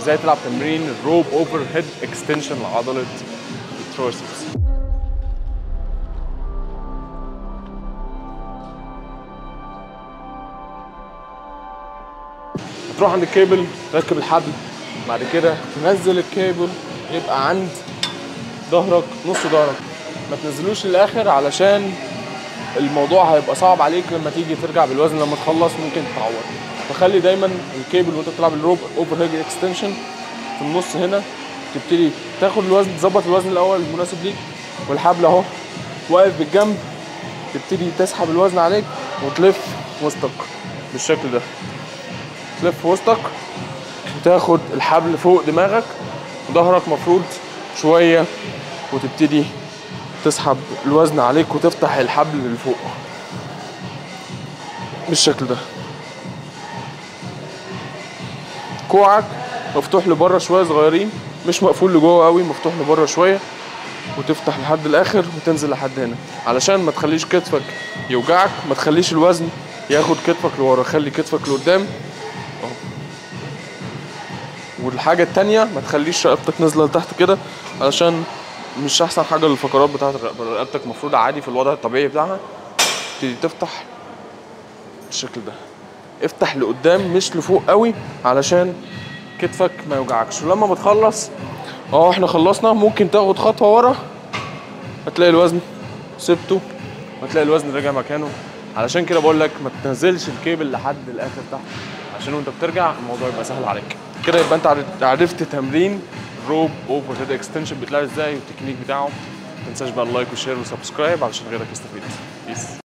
ازاي تلعب تمرين الروب اوفر هيد اكستنشن لعضله الترايسبس هتروح عند الكيبل تركب الحبل بعد كده تنزل الكيبل يبقى عند ظهرك نص ظهرك ما تنزلوش للاخر علشان الموضوع هيبقى صعب عليك لما تيجي ترجع بالوزن لما تخلص ممكن تتعور فخلي دايما الكيبل وانت بتلعب الروب اوفر هيد اكستنشن في النص هنا تبتدي تاخد الوزن تظبط الوزن الاول المناسب ليك والحبل اهو واقف بالجنب تبتدي تسحب الوزن عليك وتلف وسطك بالشكل ده تلف وسطك وتاخد الحبل فوق دماغك ظهرك مفروض شويه وتبتدي تسحب الوزن عليك وتفتح الحبل اللي فوق بالشكل ده كوعك مفتوح لبره شويه صغيرين مش مقفول لجوه قوي مفتوح لبره شويه وتفتح لحد الاخر وتنزل لحد هنا علشان ما تخليش كتفك يوجعك ما تخليش الوزن ياخد كتفك لورا خلي كتفك لقدام اهو والحاجة التانية ما تخليش رقبتك نازلة لتحت كده علشان مش أحسن حاجة للفقرات بتاعت الرقبة رقبتك المفروض عادي في الوضع الطبيعي بتاعها تبتدي تفتح بالشكل ده افتح لقدام مش لفوق قوي علشان كتفك ما يوجعكش ولما بتخلص اه احنا خلصنا ممكن تاخد خطوة ورا هتلاقي الوزن سبته وهتلاقي الوزن رجع مكانه علشان كده بقول لك ما تنزلش الكيبل لحد الاخر تحت عشان وانت بترجع الموضوع يبقى سهل عليك كده يبقى انت عرفت- عرفت تمرين روب اوفر هيد اكستنشن بيتلعب ازاي والتكنيك بتاعه ما تنساش بقى اللايك والشير والسبسكرايب علشان غيرك يستفيد بيس